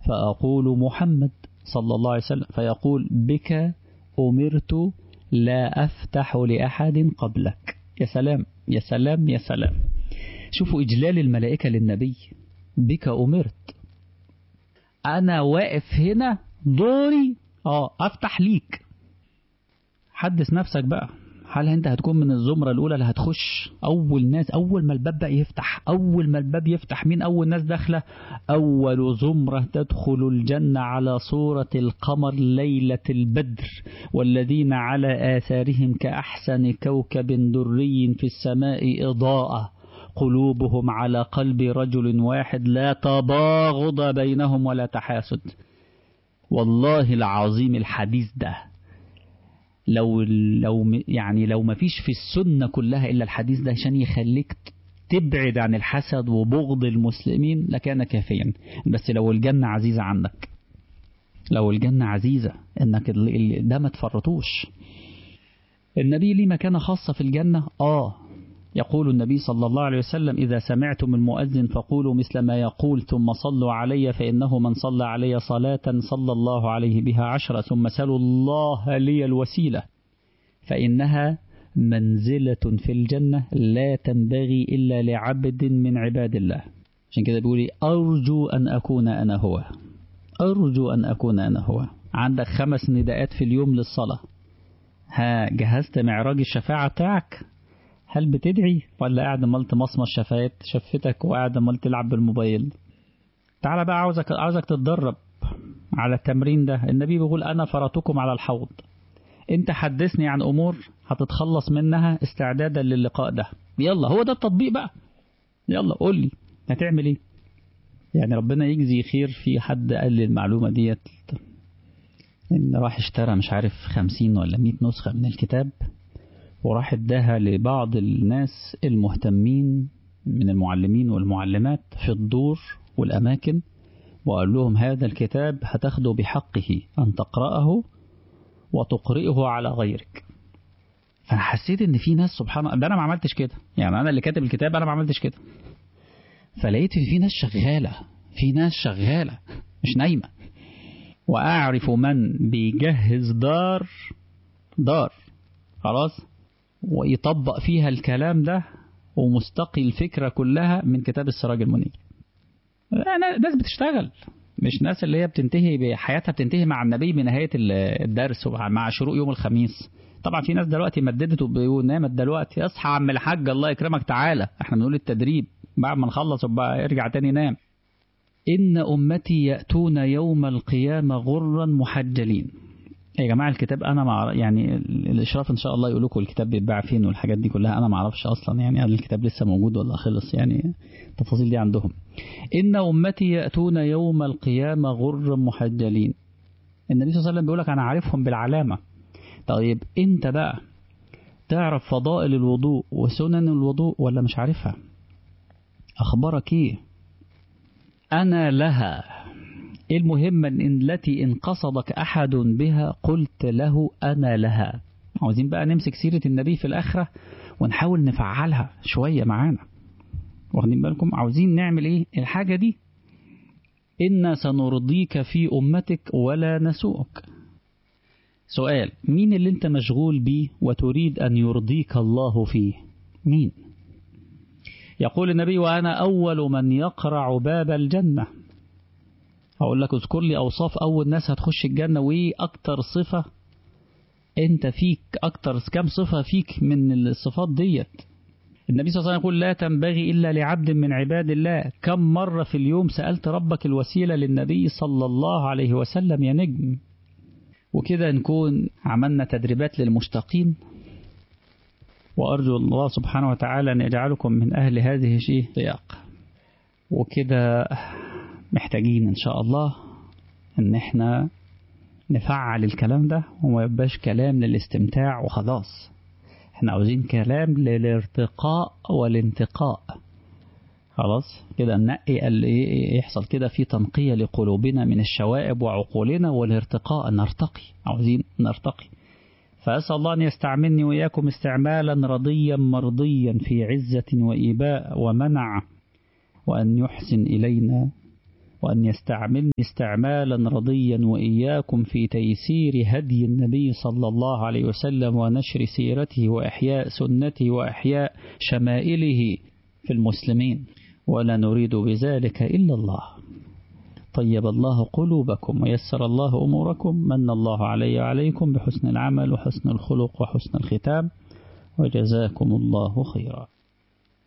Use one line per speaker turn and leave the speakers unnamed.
فأقول محمد صلى الله عليه وسلم فيقول بك أمرت لا أفتح لأحد قبلك يا سلام يا سلام يا سلام شوفوا إجلال الملائكة للنبي بك أمرت أنا واقف هنا دوري اه أفتح ليك حدث نفسك بقى هل انت هتكون من الزمرة الأولى اللي هتخش أول ناس أول ما الباب بقى يفتح أول ما الباب يفتح مين أول ناس داخلة أول زمرة تدخل الجنة على صورة القمر ليلة البدر والذين على آثارهم كأحسن كوكب دري في السماء إضاءة قلوبهم على قلب رجل واحد لا تباغض بينهم ولا تحاسد والله العظيم الحديث ده لو لو يعني لو ما فيش في السنة كلها إلا الحديث ده عشان يخليك تبعد عن الحسد وبغض المسلمين لكان كافيا بس لو الجنة عزيزة عندك لو الجنة عزيزة انك ده ما تفرطوش النبي ليه مكانة خاصة في الجنة آه يقول النبي صلى الله عليه وسلم إذا سمعتم المؤذن فقولوا مثل ما يقول ثم صلوا علي فإنه من صلى علي صلاة صلى الله عليه بها عشرة ثم سلوا الله لي الوسيلة فإنها منزلة في الجنة لا تنبغي إلا لعبد من عباد الله عشان كده بيقولي أرجو أن أكون أنا هو أرجو أن أكون أنا هو عندك خمس نداءات في اليوم للصلاة ها جهزت معراج الشفاعة بتاعك هل بتدعي ولا قاعد عمال تمصمص شفايت شفتك وقاعد عمال تلعب بالموبايل تعالى بقى عاوزك عاوزك تتدرب على التمرين ده النبي بيقول انا فرطكم على الحوض انت حدثني عن امور هتتخلص منها استعدادا للقاء ده يلا هو ده التطبيق بقى يلا قول لي هتعمل ايه يعني ربنا يجزي خير في حد قال لي المعلومه ديت ان راح اشترى مش عارف خمسين ولا مئة نسخة من الكتاب وراح اداها لبعض الناس المهتمين من المعلمين والمعلمات في الدور والأماكن وقال لهم هذا الكتاب هتاخده بحقه أن تقرأه وتقرئه على غيرك فأنا حسيت إن في ناس سبحان الله ده أنا ما عملتش كده يعني أنا اللي كاتب الكتاب أنا ما عملتش كده فلقيت إن في ناس شغالة في ناس شغالة مش نايمة وأعرف من بيجهز دار دار خلاص ويطبق فيها الكلام ده ومستقي الفكرة كلها من كتاب السراج المنير ناس بتشتغل مش ناس اللي هي بتنتهي بحياتها بتنتهي مع النبي بنهاية الدرس مع شروق يوم الخميس طبعا في ناس دلوقتي مددت ونامت دلوقتي اصحى عم الحاج الله يكرمك تعالى احنا بنقول التدريب بعد ما نخلص وبقى ارجع تاني نام إن أمتي يأتون يوم القيامة غرا محجلين يا جماعة الكتاب أنا مع يعني الإشراف إن شاء الله يقول لكم الكتاب بيتباع فين والحاجات دي كلها أنا ما أعرفش أصلا يعني هل الكتاب لسه موجود ولا خلص يعني التفاصيل دي عندهم إن أمتي يأتون يوم القيامة غر محجلين النبي صلى الله عليه وسلم بيقول لك أنا عارفهم بالعلامة طيب أنت بقى تعرف فضائل الوضوء وسنن الوضوء ولا مش عارفها أخبارك إيه أنا لها المهم إن التي إن قصدك أحد بها قلت له أنا لها عاوزين بقى نمسك سيرة النبي في الآخرة ونحاول نفعلها شوية معانا واخدين بالكم عاوزين نعمل إيه الحاجة دي إنا سنرضيك في أمتك ولا نسوءك سؤال مين اللي انت مشغول بيه وتريد أن يرضيك الله فيه مين يقول النبي وأنا أول من يقرع باب الجنة أقول لك اذكر لي أوصاف أول ناس هتخش الجنة وإيه أكتر صفة أنت فيك أكتر كم صفة فيك من الصفات ديت النبي صلى الله عليه وسلم يقول لا تنبغي إلا لعبد من عباد الله كم مرة في اليوم سألت ربك الوسيلة للنبي صلى الله عليه وسلم يا نجم وكده نكون عملنا تدريبات للمشتاقين وأرجو الله سبحانه وتعالى أن يجعلكم من أهل هذه السياق وكده محتاجين إن شاء الله إن إحنا نفعل الكلام ده وما يبقاش كلام للاستمتاع وخلاص إحنا عاوزين كلام للارتقاء والانتقاء خلاص كده ننقي يحصل كده في تنقية لقلوبنا من الشوائب وعقولنا والارتقاء نرتقي عاوزين نرتقي فأسأل الله أن يستعملني وإياكم استعمالا رضيا مرضيا في عزة وإيباء ومنع وأن يحسن إلينا وأن يستعملني استعمالا رضيا وإياكم في تيسير هدي النبي صلى الله عليه وسلم ونشر سيرته وإحياء سنته وإحياء شمائله في المسلمين ولا نريد بذلك إلا الله طيب الله قلوبكم ويسر الله أموركم من الله علي وعليكم بحسن العمل وحسن الخلق وحسن الختام وجزاكم الله خيرا